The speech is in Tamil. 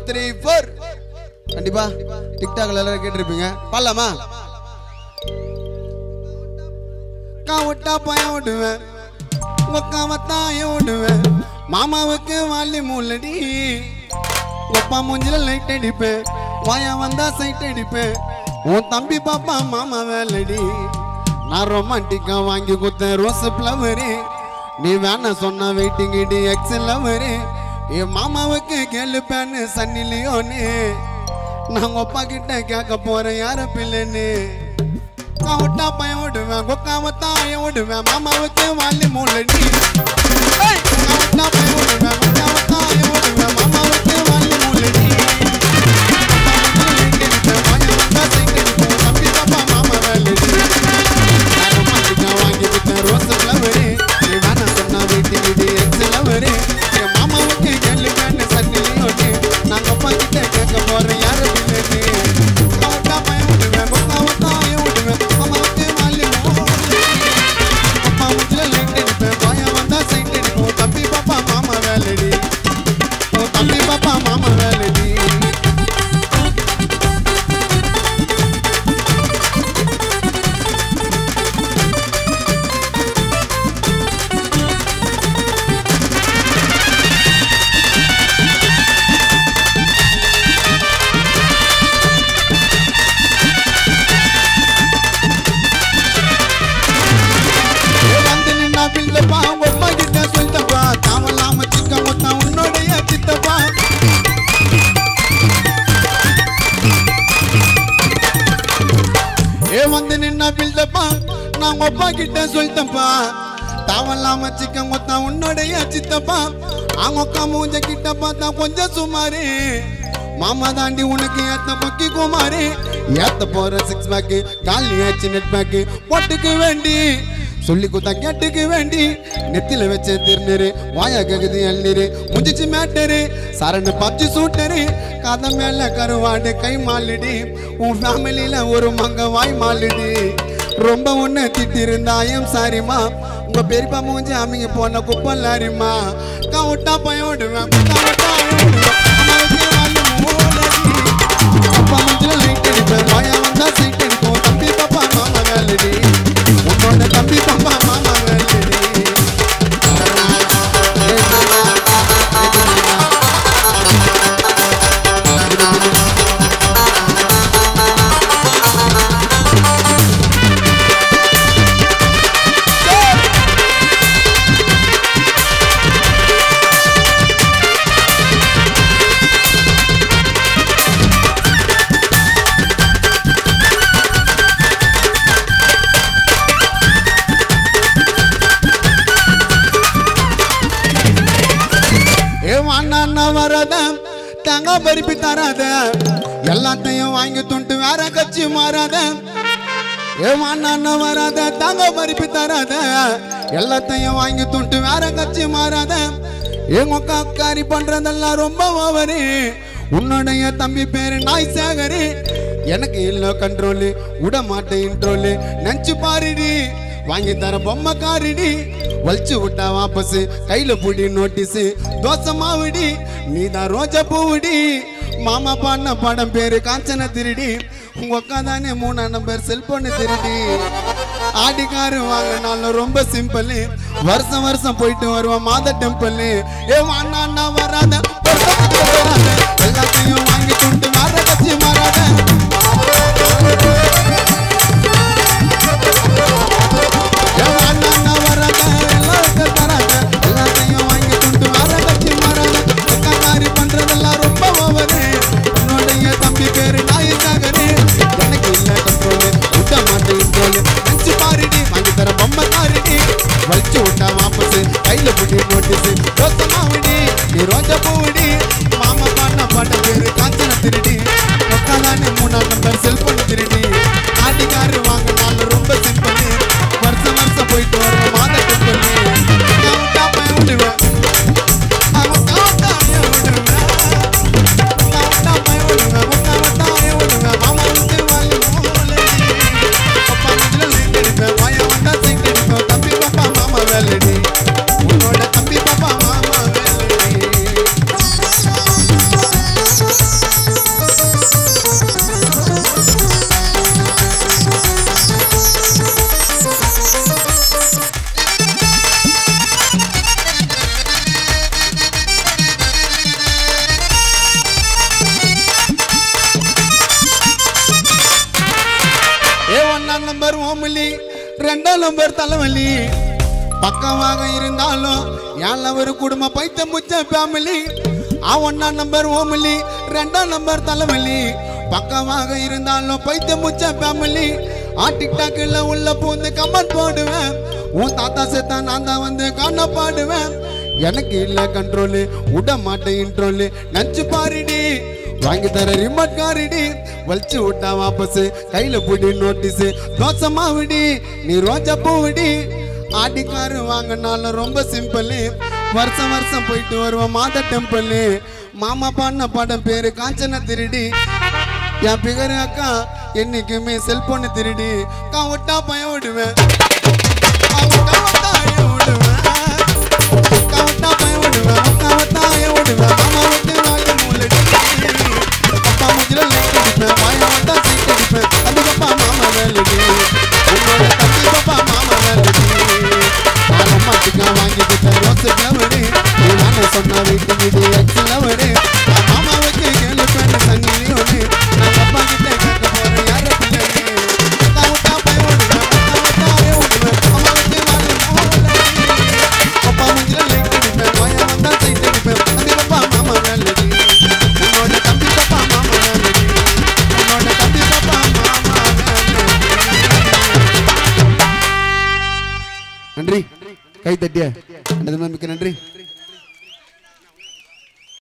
த்ரீ ஃபோர் கண்டிப்பா டிக்டாக்ல எல்லாரும் கேட்டிருப்பீங்க பாடலாமா கா விட்டா பயம் விடுவேன் ஒக்காமத்தாயம் விடுவேன் மாமாவுக்கு வாலி மூலடி ஒப்பா மூஞ்சில லைட் அடிப்பேன் வாயா வந்தா சைட் அடிப்பேன் உன் தம்பி பாப்பா மாமா வேலடி நான் ரொமான்டிக்கா வாங்கி கொடுத்தேன் ரோஸ் ஃப்ளவரு நீ வேணா சொன்ன வெயிட்டிங் இடி எக்ஸ் லவரு என் மாமாவுக்கு கேளு பேன்னு சன்னி லியோனு நான் அப்பா கிட்ட கேட்க போறேன் யார பிள்ளைன்னு நான் விட்டா பையன் விடுவேன் கொக்காம தாயம் விடுவேன் மாமாவுக்கு வாலி மூலடி ஏய், நான் விட்டா பையன் விடுவேன் கொக்காம தாயம் விடுவேன் மாமாவுக்கு வாலி மூலடி தம்பி பாப்பா மாமா வேலடி வந்து நின்னா பிள்ளப்பா ஒப்பா கிட்ட சொல்லிட்டப்பா தாவலாம சிக்க மொத்தம் உன்னுடைய சித்தப்பா ஏ வந்து நின்னா பிள்ளப்பா நான் ஒப்பா கிட்ட சொல்லிட்டப்பா தாவலாம சிக்க மொத்தம் உன்னுடைய சித்தப்பா அவங்க மூஞ்ச கிட்ட பார்த்தா கொஞ்சம் சுமாரு மாமா தாண்டி உனக்கு ஏத்த பக்கி குமாரு ஏத்த போற சிக்ஸ் பேக்கு காலி ஆச்சு நெட் பேக்கு பொட்டுக்கு வேண்டி சொல்லி குத்தா கேட்டுக்கு வேண்டி நெத்தில வச்ச திருநீரு வாயா ககுதி எல்நீரு முஞ்சிச்சு மேட்டரு சரணு பப்ஜி சூட்டரு கதை மேல கருவாடு கை மாலுடி உன் ஃபேமிலியில ஒரு மங்க வாய் மாலுடி ரொம்ப ஒண்ணு திட்டி இருந்தாயும் சாரிமா உங்க பெரியப்பா மூஞ்சி அமைங்க போன குப்பை லாரிமா கவுட்டா பயம் விடுவேன் குத்தா விட்டா விடுவேன் அம்மாவுக்கு வாலி மூலடி. அப்பா மூஞ்சில light அடிப்பேன். வாயா வந்தா sight அடிப்போம். தம்பி பாப்பா மாமா வேலடி. உன்னோட தம்பி பாப்பா மாமா வேலடி. ஏ அண்ணா வராத தங்க பருப்பி தராத எல்லாத்தையும் வாங்கி துண்டு வேற கட்சி மாறாத ஏ அண்ணா வராத தங்க பருப்பி தராத எல்லாத்தையும் வாங்கி துண்டு வேற கட்சி மாறாத எங்க அக்கா அக்காரி பண்றதெல்லாம் ரொம்ப ஓவரு உன்னுடைய தம்பி பேரு நாய் சேகரு எனக்கு இல்ல கண்ட்ரோலு விட மாட்டேன் இன்ட்ரோலு நினைச்சு பாருடி வாங்கி தர பொம்மை காரிடி வலிச்சு விட்டா வாபஸ் கையில புடி நோட்டீஸ் தோசை மாவுடி நீ தான் ரோஜா பூவுடி மாமா பாடின படம் பேரு காஞ்சன திருடி உங்க அக்கா தானே மூணா நம்பர் செல்போனு திருடி ஆடிக்காரு வாங்கினாலும் ரொம்ப சிம்பிள் வருஷம் வருஷம் போயிட்டு வருவோம் மாத டெம்பிள் ஏ அண்ணா அண்ணா வராத வருஷத்துக்கு வராத. எல்லாத்தையும் வாங்கி கொண்டு மாற கட்சி மாறாத அண்ணா வராத எல்லாருக்கும் தராத எல்லாத்தையும் வாங்கி கொண்டு வர கட்சி மாறாத அக்காரி பண்றதெல்லாம் ரொம்ப ஓவரு உன்னுடைய தம்பி பேரு நாயக்காகரு எனக்கு இல்ல கண்ட்ரோலு விட மாட்டேன் இன்ட்ரோலு நினைச்சு பாருடி வாங்கி தர பொம்மை காரிடி வலிச்சு விட்டா வாபஸ் கையில புடி நோட்டீஸ் ரோசமா விடி நீ ரோஜா பூவிடி மாமா பண்ண ஓமலி ரெண்டாம் நம்பர் தலைவலி பக்கமாக இருந்தாலும் ஏன் ஒரு குடும்ப பைத்த முச்ச ஃபேமிலி ஒன்னாம் நம்பர் ஓமலி ரெண்டாம் நம்பர் தலைவலி பக்கமாக இருந்தாலும் பைத்த முச்ச ஃபேமிலி ஆ டிக்டாக்ல உள்ள பூந்து கமெண்ட் போடுவேன் உன் தாத்தா செத்தா நான் தான் வந்து காண பாடுவேன் எனக்கு இல்ல கண்ட்ரோலு விட மாட்டேன் இன்ட்ரோலு நச்சு பாருடி வாங்கி தர ரிமோட் காரிடி வலிச்சு விட்டா வாபஸ் கையில புடி நோட்டீஸ் தோசை மாவுடி நீ ரோஜா பூவிடி ஆடிக்காரு வாங்கினாலும் ரொம்ப சிம்பிள் வருஷம் வருஷம் போயிட்டு வருவோம் மாத டெம்பிள் மாமா பாடின படம் பேரு காஞ்சன திருடி என் பிகரு அக்கா என்னைக்குமே செல்போன் திருடி கவுட்டா பயம் விடுவேன் கவுட்டா வட்டாயம் விடுவேன் கவுட்டா பயம் விடுவேன் கவுட்டாயம் விடுவேன் மாமா விட்டு நாலு மூலடி அப்பா முஜில லைட் அடிப்பேன் வாயா வந்தா சீட் அடிப்பேன் தம்பி பாப்பா மாமா வேலடி உன்னோட தம்பி பாப்பா மாமா வேலடி நான் ரொமாட்டிக்கா வாங்கி கொடுத்தேன் ரோஸ் ஃப்ளவரு நீ நானே சொன்ன வீட்டு வீடு எக்ஸ் லவரு நான் மாமாவுக்கு கேளு பேண்ட் சங்கிலி ஒன்று நான் அப்பா கிட்ட கேட்க போறேன் யார பிள்ளைங்க கவுட்டா பயம் விடுவேன் கவுட்டாயே விடுவேன் மாமா விட்டு நாலு மூலடி அப்பா முஞ்சில லைட் அடிப்பேன் வாயா வந்தா சைட் அடிப்பேன் தம்பி பாப்பா மாமா வேலடி உன்னோட தம்பி பாப்பா மாமா வேலடி உன்னோட தம்பி பாப்பா மாமா வேலடி நன்றி கை தட்டிய மிக்க நன்றி